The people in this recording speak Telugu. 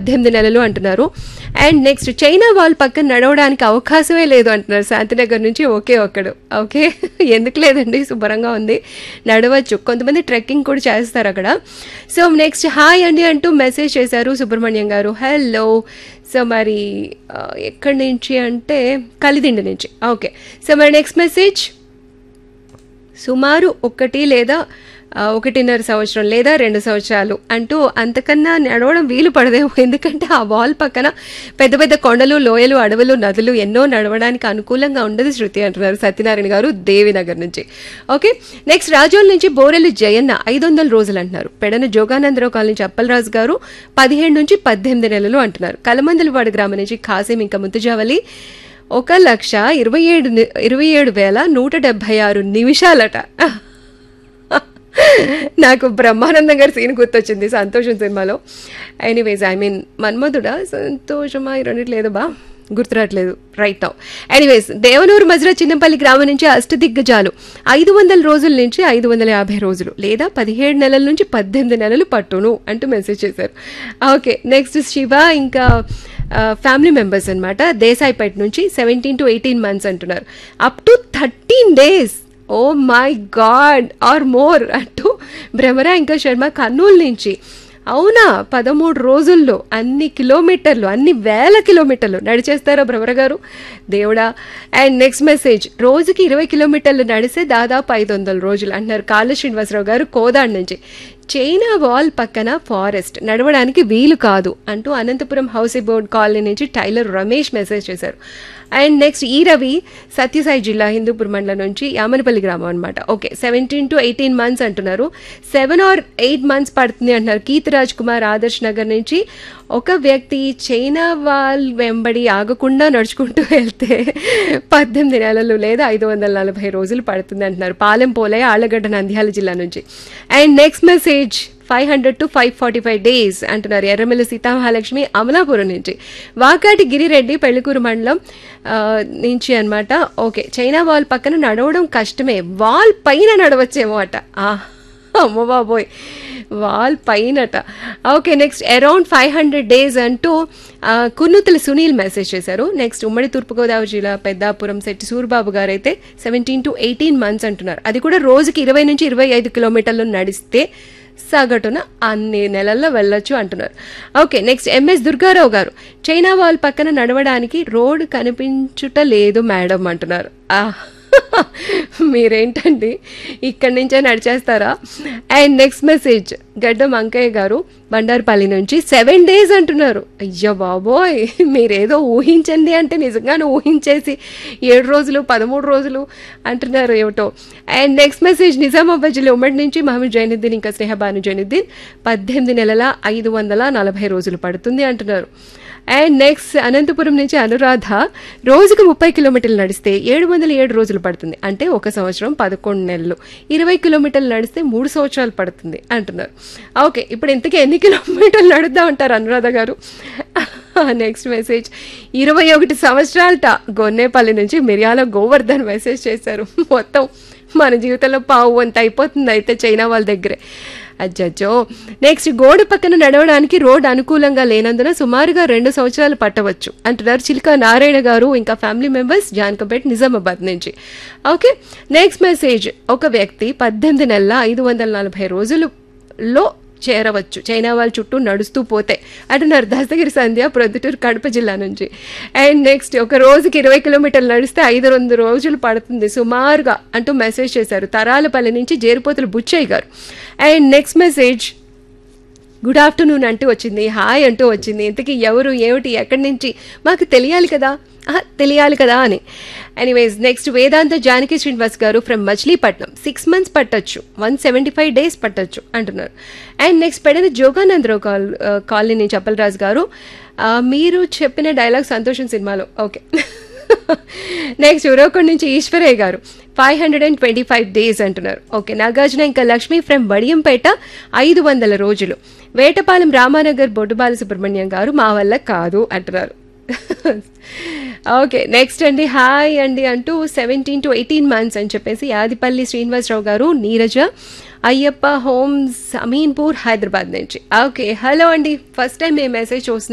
పద్దెనిమిది నెలలు అంటున్నారు అండ్ నెక్స్ట్ చైనా వాల్ పక్కన నడవడానికి అవకాశమే లేదు అంటున్నారు శాంతినగర్ నుంచి ఒకే ఒక్కడు ఓకే ఎందుకు లేదండి శుభ్రంగా ఉంది నడవచ్చు కొంతమంది ట్రెక్కింగ్ కూడా చేస్తారు అక్కడ సో నెక్స్ట్ హాయ్ అండి అంటూ మెసేజ్ చేశారు సుబ్రహ్మణ్యం గారు హలో సో మరి ఆ, ఎక్కడి నుంచి అంటే కలిదిండి నుంచి ఓకే సో మరి నెక్స్ట్ మెసేజ్ సుమారు ఒకటి లేదా ఆ, ఒకటిన్నర సంవత్సరం లేదా రెండు సంవత్సరాలు అంటూ అంతకన్నా నడవడం వీలు పడదేమో ఎందుకంటే ఆ వాల్ పక్కన పెద్ద పెద్ద కొండలు లోయలు అడవులు నదులు ఎన్నో నడవడానికి అనుకూలంగా ఉండదు శృతి అంటున్నారు సత్యనారాయణ గారు దేవినగర్ నుంచి ఓకే నెక్స్ట్ రాజోల్ నుంచి బోరెల్లి జయన్న ఐదు వందల రోజులు అంటున్నారు పెడన జోగానందరావు కాలనీ నుంచి అప్పలరాజు గారు పదిహేడు నుంచి పద్దెనిమిది నెలలు అంటున్నారు కలమందలవాడ గ్రామం నుంచి ఖాసిం ఇంకా ముత్తుజావలి ఒక లక్ష ఇరవై ఏడు ని- ఇరవై ఏడు వేల నూట డెబ్బై ఆరు నిమిషాలట నాకు బ్రహ్మానందం గారి సీన్ గుర్తొచ్చింది సంతోషం సినిమాలో ఎనీవేస్ ఐ మీన్ మన్మధుడా సంతోషమా ఈ రెండిట్లేదు బా గుర్తురాట్లేదు right now anyways Devanuru Majra Chinnapalli గ్రామం నుంచి అష్టదిగ్గజాలు ఐదు వందల రోజుల నుంచి ఐదు వందల యాభై రోజులు లేదా పదిహేడు నెలల నుంచి పద్దెనిమిది నెలలు పట్టును అంటూ మెసేజ్ చేశారు ఓకే నెక్స్ట్ శివ ఇంకా ఫ్యామిలీ మెంబర్స్ అనమాట దేశాయిపేట నుంచి సెవెంటీన్ టు ఎయిటీన్ మంత్స్ అంటున్నారు up to thirteen days oh my god or more అంటూ భ్రమరా ఇంకా శర్మ కర్నూలు నుంచి అవునా పదమూడు రోజుల్లో అన్ని కిలోమీటర్లు అన్ని వేల కిలోమీటర్లు నడిచేస్తారా భ్రమర గారు దేవుడా అండ్ నెక్స్ట్ మెసేజ్ రోజుకి ఇరవై కిలోమీటర్లు నడిస్తే దాదాపు ఐదు వందల రోజులు అంటున్నారు కాళ్ళ శ్రీనివాసరావు గారు కోదాడ్ నుంచి చైనా వాల్ పక్కన ఫారెస్ట్ నడవడానికి వీలు కాదు అంటూ అనంతపురం హౌస్ బోర్డ్ కాలనీ నుంచి టైలర్ రమేష్ మెసేజ్ చేశారు అండ్ నెక్స్ట్ ఈ రవి సత్యసాయి జిల్లా హిందూపూర్ మండలం నుంచి యామనపల్లి గ్రామం అనమాట okay seventeen to eighteen months అంటున్నారు సెవెన్ ఆర్ ఎయిట్ మంత్స్ పడుతుంది అంటున్నారు కీర్తి రాజ్ కుమార్ ఆదర్శ్ నగర్ నుంచి ఒక వ్యక్తి చైనా వాల్ వెంబడి ఆగకుండా నడుచుకుంటూ వెళ్తే పద్దెనిమిది నెలలు లేదా ఐదు వందల నలభై రోజులు పడుతుంది అంటున్నారు పాలెం పోలయ్య ఆళ్లగడ్డ నంద్యాల జిల్లా నుంచి and next message five hundred to five forty five days అంటున్నారు ఎర్రమిల్లి సీతామహాలక్ష్మి అమలాపురం నుంచి వాకాటి గిరిరెడ్డి పెళ్లికూరు మండలం ఆ, నుంచి అన్నమాట ఓకే చైనా వాల్ పక్కన నడవడం కష్టమే వాల్ పైన నడవచ్చేమో అట ఆ, అమ్మ బాబోయ్ వాల్ పైనట okay next around five hundred days అంటూ ఆ, కున్నుతుల సునీల్ మెసేజ్ చేశారు నెక్స్ట్ ఉమ్మడి తూర్పుగోదావరి జిల్లా పెద్దాపురం శెట్టి సూర్బాబు గారు అయితే సెవెంటీన్ టు ఎయిటీన్ మంత్స్ అంటున్నారు అది కూడా రోజుకి ఇరవై నుంచి ఇరవై ఐదు కిలోమీటర్లు నడిస్తే సగటున అన్ని నెలల్లో వెళ్ళొచ్చు అంటున్నారు ఓకే నెక్స్ట్ ఎంఎస్ దుర్గారావు గారు చైనా వాల్ పక్కన నడవడానికి రోడ్ కనిపించుట లేదు మేడం అంటున్నారు ఆ, మీరేంటండి ఇక్కడి నుంచే నడిచేస్తారా అండ్ నెక్స్ట్ మెసేజ్ గడ్డం అంకయ్య గారు బండారుపల్లి నుంచి సెవెన్ డేస్ అంటున్నారు అయ్యో బాబోయ్ మీరేదో ఊహించండి అంటే నిజంగానే ఊహించేసి ఏడు రోజులు పదమూడు రోజులు అంటున్నారు ఏమిటో అండ్ నెక్స్ట్ మెసేజ్ నిజామాబాద్ జిల్లా ఉమ్మడి నుంచి మహమ్మద్ జైనుద్దీన్ ఇంకా స్నేహబాను జైనుద్దీన్ పద్దెనిమిది నెలల ఐదు వందల నలభై రోజులు పడుతుంది అంటున్నారు అండ్ నెక్స్ట్ అనంతపురం నుంచి అనురాధ రోజుకు ముప్పై కిలోమీటర్లు నడిస్తే ఏడు వందల ఏడు రోజులు పడుతుంది అంటే ఒక సంవత్సరం పదకొండు నెలలు ఇరవై కిలోమీటర్లు నడిస్తే మూడు సంవత్సరాలు పడుతుంది అంటున్నారు ఓకే ఇప్పుడు ఇంతకీ ఎన్ని కిలోమీటర్లు నడుద్దాం అంటారు అనురాధ గారు నెక్స్ట్ మెసేజ్ ఇరవై ఒకటి సంవత్సరాలట గొన్నేపల్లి నుంచి మిర్యాల గోవర్ధన్ మెసేజ్ చేశారు మొత్తం మన జీవితంలో పావు అంత అయిపోతుంది అయితే చైనా వాళ్ళ దగ్గరే అజ్జో నెక్స్ట్ గోడ పక్కన నడవడానికి రోడ్ అనుకూలంగా లేనందున సుమారుగా రెండు సంవత్సరాలు పట్టవచ్చు అంటున్నారు చిల్క నారాయణ గారు ఇంకా ఫ్యామిలీ మెంబర్స్ జాన్కంపేట్ నిజామాబాద్ నుంచి ఓకే నెక్స్ట్ మెసేజ్ ఒక వ్యక్తి పద్దెనిమిది నెలల ఐదు వందల నలభై రోజులలో చేరవచ్చు చైనా వాళ్ళ చుట్టూ నడుస్తూ పోతే అంటున్నారు దస్తగిరి సంధ్య ప్రొద్దుటూరు కడప జిల్లా నుంచి అండ్ నెక్స్ట్ ఒక రోజుకి ఇరవై కిలోమీటర్లు నడిస్తే ఐదు వందల రోజులు పడుతుంది సుమారుగా అంటూ మెసేజ్ చేశారు తరాలపల్లి నుంచి Jerupothula Bucchayya garu and next message good afternoon అంటూ వచ్చింది హాయ్ అంటూ వచ్చింది ఇంతకీ ఎవరు ఏమిటి ఎక్కడి నుంచి మాకు తెలియాలి కదా ఆహా, తెలియాలి కదా అని anyways next Vedanta Janaki Srinivas garu from Machilipatnam six months పట్టొచ్చు వన్ సెవెంటీ ఫైవ్ డేస్ పట్టొచ్చు అంటున్నారు అండ్ నెక్స్ట్ పెడిన జోగానందరావు కాల్ కాలనీ నుంచి అప్పలరాజు గారు ఆ, మీరు చెప్పిన డైలాగ్ సంతోషం సినిమాలో ఓకే నెక్స్ట్ ఉరవకొండ నుంచి Eshwaraiah garu five hundred and twenty five days అంటున్నారు ఓకే నాగార్జున ఇంకా లక్ష్మి ఫ్రమ్ బడియంపేట ఐదు వందల రోజులు వేటపాలెం రామానగర్ బొడ్డుబాల సుబ్రహ్మణ్యం గారు మా వల్ల కాదు అంటున్నారు ఓకే నెక్స్ట్ అండి హాయ్ అండి అంటూ సెవెంటీన్ టు ఎయిటీన్ మంత్స్ అని చెప్పేసి యాదిపల్లి శ్రీనివాసరావు గారు నీరజ అయ్యప్ప హోమ్స్ అమీన్పూర్ హైదరాబాద్ నుంచి ఓకే హలో అండి ఫస్ట్ టైం మేము మెసేజ్ చూస్తున్నాం